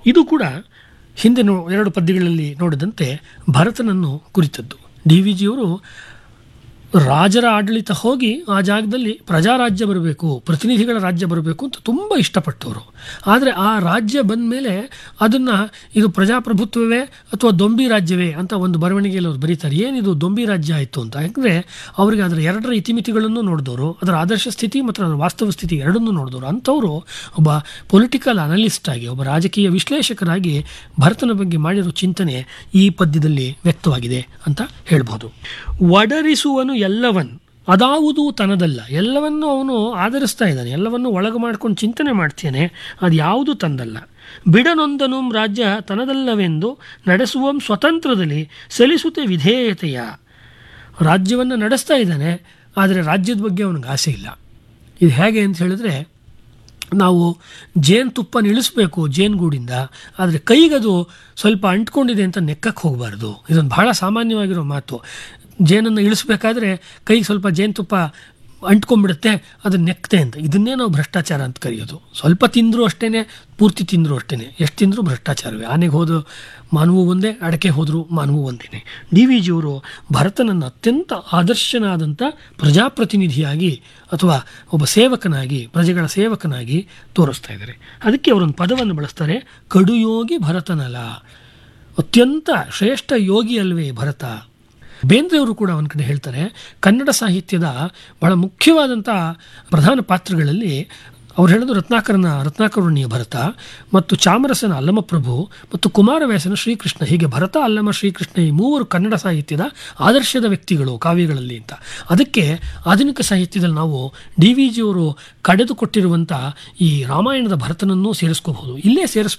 ಇದು ಕೂಡ ಹಿಂದೆ ನೋ ಎರಡು ಪದ್ಯಗಳಲ್ಲಿ ನೋಡಿದಂತೆ ಭರತನನ್ನು ಕುರಿತದ್ದು ಡಿ ವಿ ಜಿಯವರು ರಾಜರ ಆಡಳಿತ ಹೋಗಿ ಆ ಜಾಗದಲ್ಲಿ ಪ್ರಜಾರಾಜ್ಯ ಬರಬೇಕು ಪ್ರತಿನಿಧಿಗಳ ರಾಜ್ಯ ಬರಬೇಕು ಅಂತ ತುಂಬ ಇಷ್ಟಪಟ್ಟವರು ಆದರೆ ಆ ರಾಜ್ಯ ಬಂದ ಮೇಲೆ ಅದನ್ನು ಇದು ಪ್ರಜಾಪ್ರಭುತ್ವವೇ ಅಥವಾ ದೊಂಬಿ ರಾಜ್ಯವೇ ಅಂತ ಒಂದು ಬರವಣಿಗೆಯಲ್ಲಿ ಅವ್ರು ಬರೀತಾರೆ ಏನಿದು ದೊಂಬಿ ರಾಜ್ಯ ಆಯಿತು ಅಂತ ಯಾಕಂದರೆ ಅವರಿಗೆ ಅದರ ಎರಡರ ಇತಿಮಿತಿಗಳನ್ನು ನೋಡಿದವರು ಅದರ ಆದರ್ಶ ಸ್ಥಿತಿ ಮತ್ತು ಅದರ ವಾಸ್ತವ ಸ್ಥಿತಿ ಎರಡನ್ನೂ ನೋಡಿದವರು ಅಂಥವರು ಒಬ್ಬ ಪೊಲಿಟಿಕಲ್ ಅನಲಿಸ್ಟ್ ಆಗಿ ಒಬ್ಬ ರಾಜಕೀಯ ವಿಶ್ಲೇಷಕರಾಗಿ ಭರತನ ಬಗ್ಗೆ ಮಾಡಿರೋ ಚಿಂತನೆ ಈ ಪದ್ಯದಲ್ಲಿ ವ್ಯಕ್ತವಾಗಿದೆ ಅಂತ ಹೇಳ್ಬೋದು ಒಡರಿಸುವನು ಎಲ್ಲವನ್ ಅದಾವುದು ತನದಲ್ಲ ಎಲ್ಲವನ್ನು ಅವನು ಆಧರಿಸ್ತಾ ಇದ್ದಾನೆ ಎಲ್ಲವನ್ನು ಒಳಗೆ ಮಾಡ್ಕೊಂಡು ಚಿಂತನೆ ಮಾಡ್ತೇನೆ ಅದು ಯಾವುದು ತಂದಲ್ಲ ಬಿಡನೊಂದನು ರಾಜ್ಯ ತನದಲ್ಲವೆಂದು ನಡೆಸುವ ಸ್ವತಂತ್ರದಲ್ಲಿ ಸಲ್ಲಿಸುತ್ತೆ ವಿಧೇಯತೆಯ ರಾಜ್ಯವನ್ನು ನಡೆಸ್ತಾ ಇದ್ದಾನೆ ಆದರೆ ರಾಜ್ಯದ ಬಗ್ಗೆ ಅವನಿಗೆ ಆಸೆ ಇಲ್ಲ ಇದು ಹೇಗೆ ಅಂತ ಹೇಳಿದ್ರೆ ನಾವು ಜೇನುತುಪ್ಪನ ಇಳಿಸ್ಬೇಕು ಜೇನುಗೂಡಿಂದ ಆದರೆ ಕೈಗದು ಸ್ವಲ್ಪ ಅಂಟ್ಕೊಂಡಿದೆ ಅಂತ ನೆಕ್ಕಕ್ಕೆ ಹೋಗಬಾರ್ದು ಇದೊಂದು ಬಹಳ ಸಾಮಾನ್ಯವಾಗಿರೋ ಮಾತು ಜೇನನ್ನು ಇಳಿಸ್ಬೇಕಾದ್ರೆ ಕೈಗೆ ಸ್ವಲ್ಪ ಜೇನುತುಪ್ಪ ಅಂಟ್ಕೊಂಡ್ಬಿಡುತ್ತೆ ಅದನ್ನ ನೆಕ್ತೆ ಅಂತ ಇದನ್ನೇ ನಾವು ಭ್ರಷ್ಟಾಚಾರ ಅಂತ ಕರೆಯೋದು ಸ್ವಲ್ಪ ತಿಂದರೂ ಅಷ್ಟೇ ಪೂರ್ತಿ ತಿಂದರೂ ಅಷ್ಟೇ ಎಷ್ಟು ತಿಂದರೂ ಭ್ರಷ್ಟಾಚಾರವೇ ಆನೆಗೆ ಹೋದ ಮಾನವು ಒಂದೇ ಅಡಕೆ ಹೋದರೂ ಮಾನವು ಒಂದೇ ಡಿ ವಿ ಜಿಯವರು ಭರತನನ್ನು ಅತ್ಯಂತ ಆದರ್ಶನಾದಂಥ ಪ್ರಜಾಪ್ರತಿನಿಧಿಯಾಗಿ ಅಥವಾ ಒಬ್ಬ ಸೇವಕನಾಗಿ ಪ್ರಜೆಗಳ ಸೇವಕನಾಗಿ ತೋರಿಸ್ತಾ ಇದ್ದಾರೆ ಅದಕ್ಕೆ ಅವರೊಂದು ಪದವನ್ನು ಬಳಸ್ತಾರೆ ಕಡುಯೋಗಿ ಭರತನಲ ಅತ್ಯಂತ ಶ್ರೇಷ್ಠ ಯೋಗಿ ಅಲ್ವೇ ಭರತ ಬೇಂದ್ರೆಯವರು ಕೂಡ ಒಂದು ಕಡೆ ಹೇಳ್ತಾರೆ ಕನ್ನಡ ಸಾಹಿತ್ಯದ ಬಹಳ ಮುಖ್ಯವಾದಂಥ ಪ್ರಧಾನ ಪಾತ್ರಗಳಲ್ಲಿ ಅವ್ರು ಹೇಳೋದು ರತ್ನಾಕರನ ರತ್ನಾಕರುಣಿಯ ಭರತ ಮತ್ತು ಚಾಮರಸನ ಅಲ್ಲಮಪ್ರಭು ಮತ್ತು ಕುಮಾರವ್ಯಾಸನ ಶ್ರೀಕೃಷ್ಣ ಹೀಗೆ ಭರತ ಅಲ್ಲಮ ಶ್ರೀಕೃಷ್ಣ ಈ ಮೂವರು ಕನ್ನಡ ಸಾಹಿತ್ಯದ ಆದರ್ಶದ ವ್ಯಕ್ತಿಗಳು ಕಾವ್ಯಗಳಲ್ಲಿ ಅಂತ ಅದಕ್ಕೆ ಆಧುನಿಕ ಸಾಹಿತ್ಯದಲ್ಲಿ ನಾವು ಡಿ ವಿ ಜಿಯವರು ಕಡೆದುಕೊಟ್ಟಿರುವಂಥ ಈ ರಾಮಾಯಣದ ಭರತನನ್ನೂ ಸೇರಿಸ್ಕೋಬಹುದು ಇಲ್ಲೇ ಸೇರಿಸ್